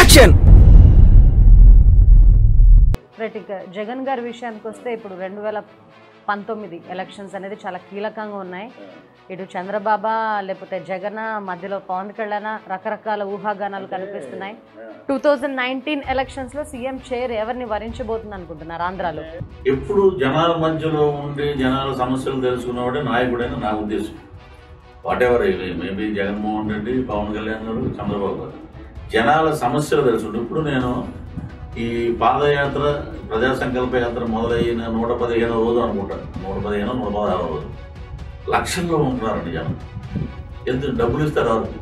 action right ఇక జగన్ గారి విషయానికి వస్తే ఇప్పుడు రెండు వేల పంతొమ్మిది ఎలక్షన్స్ అనేది చాలా కీలకంగా ఉన్నాయి ఇటు చంద్రబాబా లేకపోతే జగన్ మధ్యలో పవన్ కళ్యాణ్ రకరకాల ఊహాగానాలు కనిపిస్తున్నాయి టూ థౌజండ్ నైన్టీన్ ఎలక్షన్స్ లో సీఎం చైర్ ఎవరిని వరించబోతుంది అనుకుంటున్నారు ఆంధ్రాలో ఎప్పుడు జనాల మధ్యలో ఉండి జనాల సమస్యలు తెలుసుకున్నవాడే నాయకుడైన నా ఉద్దేశం whatever maybe Jaganmohan Reddy Pawan Kalyan garu Chandrababu గారు జనాల సమస్యలు తెలుసుకుంటే ఇప్పుడు నేను ఈ పాదయాత్ర ప్రజా సంకల్ప యాత్ర మొదలైన నూట పదిహేను రోజు అనుకుంటాను నూట పదిహేను నూట పదహారు రోజు లక్షల్లో ఉంటున్నారండి జనం ఎంత డబ్బులు ఇస్తారు వారు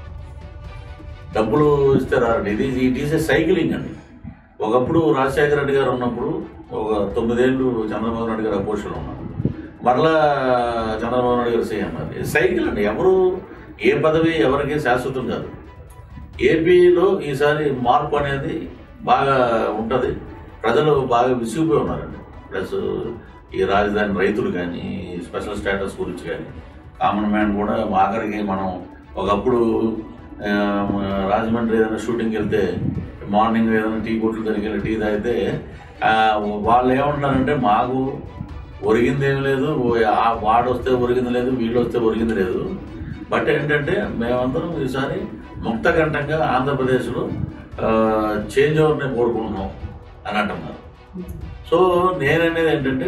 డబ్బులు ఇస్తారు వారు ఇది ఇట్ ఈస్ ఏ సైక్లింగ్ అండి ఒకప్పుడు రాజశేఖర రెడ్డి గారు ఉన్నప్పుడు ఒక తొమ్మిదేళ్ళు చంద్రబాబు నాయుడు గారు అపోజిషన్లో ఉన్నారు మరలా చంద్రబాబు నాయుడు గారు సీఎం అది ఇది సైకిల్ అండి ఎవరు ఏ పదవి ఎవరికి శాశ్వతం కాదు ఏపీలో ఈసారి మార్పు అనేది బాగా ఉంటుంది ప్రజలు బాగా విసిగిపోయి ఉన్నారండి ప్లస్ ఈ రాజధాని రైతులు కానీ స్పెషల్ స్టేటస్ గురించి కానీ కామన్ మ్యాన్ కూడా ఆఖరికి మనం ఒకప్పుడు ఆ, రాజమండ్రి ఏదైనా షూటింగ్కి వెళ్తే మార్నింగ్ ఏదైనా టీ కొట్లు దగ్గరికి వెళ్ళి టీ తాగితే ఆ, వాళ్ళు ఏమంటున్నారంటే మాకు ఒరిగింది ఏమి లేదు ఆ వాడు వస్తే ఒరిగింది లేదు వీళ్ళు వస్తే ఒరిగింది లేదు బట్ ఏంటంటే మేమందరం ఈసారి ముక్తకంఠంగా ఆంధ్రప్రదేశ్లో చేంజ్ ఓవర్ని కోరుకుంటున్నాం అని అంటున్నారు సో నేననేది ఏంటంటే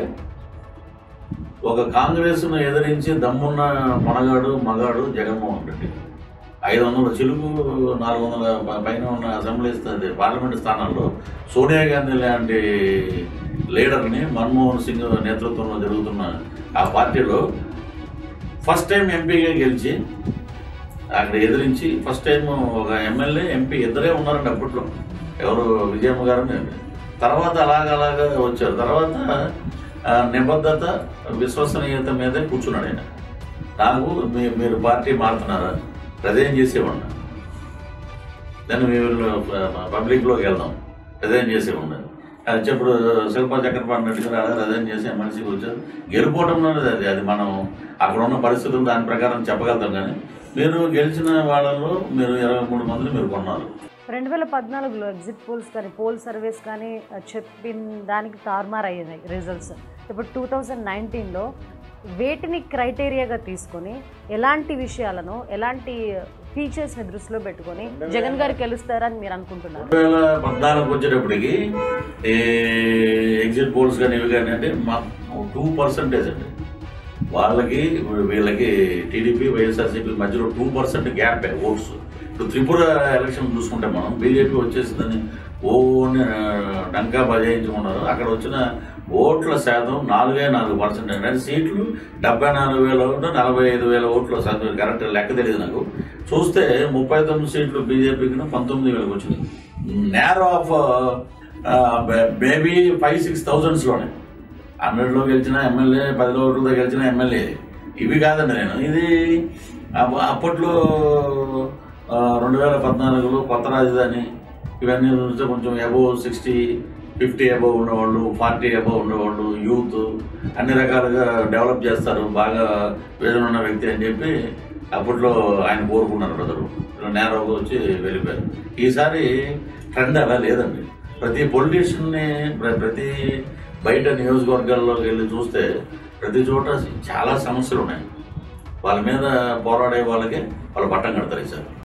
ఒక కాంగ్రెస్ను ఎదిరించి దమ్మున్న మనగాడు మగాడు జగన్మోహన్ రెడ్డి ఐదు వందల చిలుకు నాలుగు వందల ప- పైన ఉన్న అసెంబ్లీ స్థా- పార్లమెంట్ స్థానాల్లో సోనియా గాంధీ లాంటి లీడర్ని మన్మోహన్ సింగ్ నేతృత్వంలో జరుగుతున్న ఆ పార్టీలో ఫస్ట్ టైం ఎంపీగా గెలిచి అక్కడ ఎదిరించి ఫస్ట్ టైం ఒక ఎమ్మెల్యే ఎంపీ ఇద్దరే ఉన్నారండి అప్పట్లో ఎవరు విజయమ్మ గారు నేను తర్వాత అలాగ అలాగా వచ్చారు తర్వాత ఆ, నిబద్ధత విశ్వసనీయత మీదే కూర్చున్నాడు ఆయన నాకు మీ మీరు పార్టీ మారుతున్నారా ప్రజెంట్ చేసేవాడిని దాన్ని మేము పబ్లిక్లోకి వెళ్దాం రిజైన్ చేసే ఉండదు అది చెప్పుడు శిల్పా చక్రపాణి రెడ్డి గారు అలా రిజైన్ చేసి ఎమ్మెల్సీకి వచ్చారు గెలుపోవడం అనేది అది అది మనం అక్కడ ఉన్న పరిస్థితులు దాని ప్రకారం చెప్పగలుగుతాం కానీ మీరు గెలిచిన వాళ్ళలో మీరు ఇరవై మూడు మందిని మీరు కొన్నారు రెండు వేల పద్నాలుగులో ఎగ్జిట్ పోల్స్ కానీ పోల్ సర్వేస్ కానీ ఆ, చెప్పిన దానికి తారుమారు అయ్యాయి రిజల్ట్స్ ఇప్పుడు టూ థౌజండ్ నైన్టీన్లో వేటిని క్రైటీరియాగా తీసుకొని ఎలాంటి విషయాలను ఎలాంటి ఫీచర్స్ని దృష్టిలో పెట్టుకొని జగన్ గారు గెలుస్తారని మీరు అనుకుంటున్నారు రెండు వేల పద్నాలుగు వచ్చేటప్పటికి ఈ ఎగ్జిట్ పోల్స్ కానీ ఇవి కానీ అంటే మా టూ పర్సెంటేజ్ అండి వాళ్ళకి వీళ్ళకి టీడీపీ వైఎస్ఆర్సీపీ మధ్యలో టూ పర్సెంట్ గ్యాప్ ఓట్స్ ఇప్పుడు త్రిపుర ఎలక్షన్ చూసుకుంటే మనం బీజేపీ వచ్చేసిందని ఓ అని, ఆ, డంకా బజాయించుకున్నారు అక్కడ వచ్చిన ఓట్ల శాతం నాలుగే నాలుగు పర్సెంట్ అండి అంటే సీట్లు డెబ్బై నాలుగు వేల ఓట్లు నలభై ఐదు వేల ఓట్లు శాతం కరెక్ట్ లెక్క తెలియదు నాకు చూస్తే ముప్పై తొమ్మిది సీట్లు బీజేపీకి పంతొమ్మిది వేలకు వచ్చింది near of maybe five six థౌజండ్స్లోనే హండ్రెడ్లో గెలిచిన ఎమ్మెల్యే పది ఓట్లతో గెలిచిన ఎమ్మెల్యే ఇవి కాదండి నేను ఇది అప్ప- అప్పట్లో ఆ, రెండు వేల పద్నాలుగులో కొత్త రాజధాని ఇవన్నీ చూస్తే కొంచెం అబోవ్ సిక్స్టీ ఫిఫ్టీ అబోవ్ ఉండేవాళ్ళు ఫార్టీ అబోవ్ ఉండేవాళ్ళు యూత్ అన్ని రకాలుగా డెవలప్ చేస్తారు బాగా విజన్ ఉన్న వ్యక్తి అని చెప్పి అప్పట్లో ఆయన కోరుకున్నారు ప్రజలు నేరోగా వచ్చి వెళ్ళిపోయారు ఈసారి ట్రెండ్ అలా లేదండి ప్రతి పొలిటీషియన్ని ప్రతి బయట నియోజకవర్గాల్లోకి వెళ్ళి చూస్తే ప్రతి చోట చాలా సమస్యలు ఉన్నాయి వాళ్ళ మీద పోరాడే వాళ్ళకి వాళ్ళు పట్టం కడతారు ఈసారి